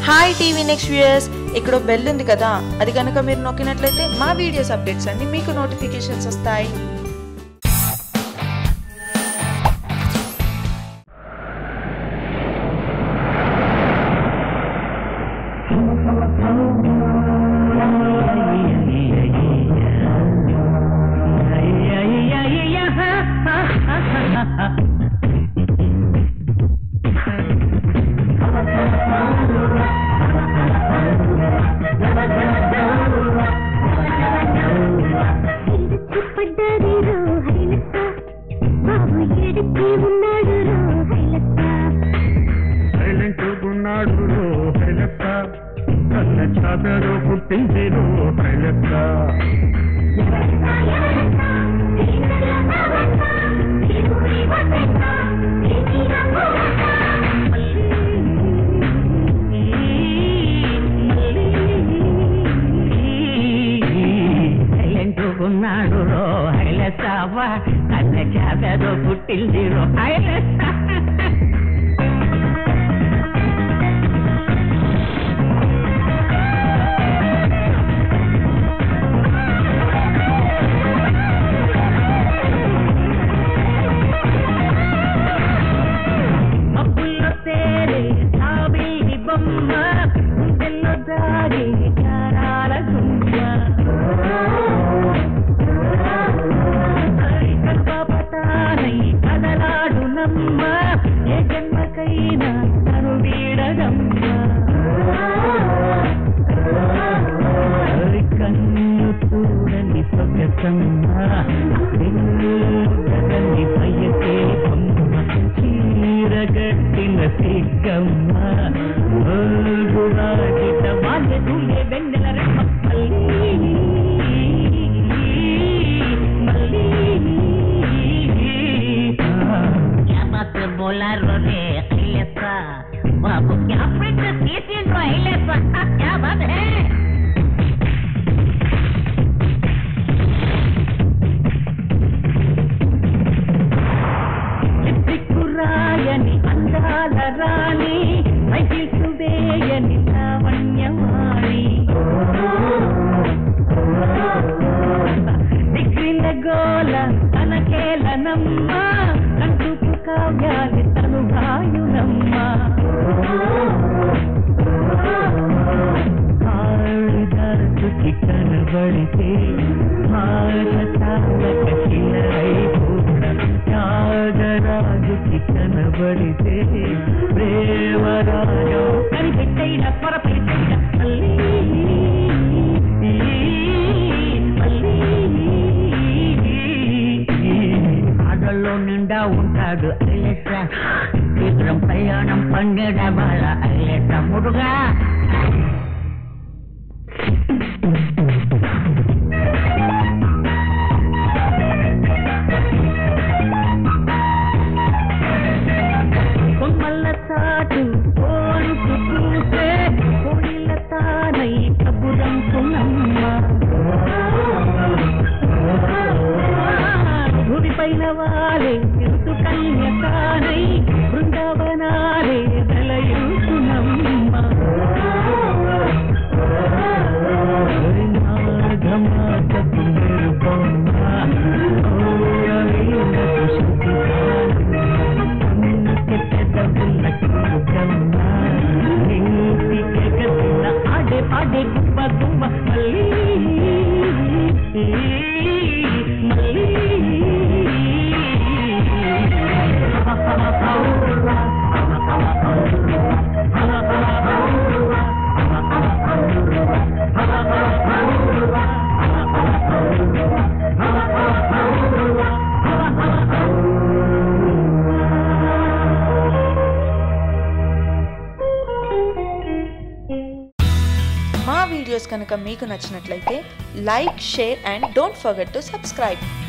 hi TV next viewers ఇక్కడ bell ఉంది కదా అది కనుక మీరు నొక్కినట్లయితే మా వీడియోస్ అప్డేట్స్ అన్ని మీకు నోటిఫికేషన్స్ వస్తాయి పడ్డారు రో హైలక్క బాబు ఎడికి ఉన్నాడు రో హైలక్క సైలెంట్ ఉన్నాడు రో హైలక్క కన్న చాదరు పుట్టింది రో హైలక్క ఎంటుకున్నాడు రో హైలసావ కన్న చేపదో పుట్టింది రో హైలస మబ్బుల్లో తేలే జాబిలి బొమ్మ గుండెల్లో దాగి చారాల గుమ్మ కల్పపతానై కదలాడు నమ్మ ఏ జన్మకైనా తను వీడగమ్మ కన్ను చూడని సొగసమ్మ గగని పయ్యకే బొమ్మ చీరగట్టిన సిగ్గమ్మ గురాజిత వాల్య దూయే వెన్నెల రెమ్మ మళ్ళీ మళ్ళీ क्या बात बोला रो रे अहिलेसा बाबू क्या प्रिंट सीसीन रो अहिलेसा क्या बात है రాయని అందాల రాణి మైకిల్సు వేయని లావణ్యవాణి దిగ్గిన గోల తనకేలనమ్మ కంటుకు కావ్యాలి తను గాయునమ్మ కాళిదాసుకి కనబడితే భాష తాళక శిలైపూడ త్యాగరాజుకి కనబడితే ప్రేమరాజు కనిపెట్టైన పొరపెట్టైన మళ్ళీ ఆడల్లో నిండా ఉంటాడు అల్లెట్ట శీఘ్రం ప్రయాణం పండేడ వాళ్ళ అల్లెట్ట ముడుగా కొమ్మల్ల చాటు కోరుకు చూసే కోడిల తానై కబురంకునమ్మ భూమి పైన వాలే ఋతు కన్య తానై బృందావనాలే వెలయుకునమ్మ నాగమాతకు నిరుపమ్మ ఓయవీనకు శుద్ధి ఆడే పాడే గుబ్బ గుబ్బ మళ్ళీ మా వీడియోస్ కనుక మీకు నచ్చినట్లయితే like share and don't forget to subscribe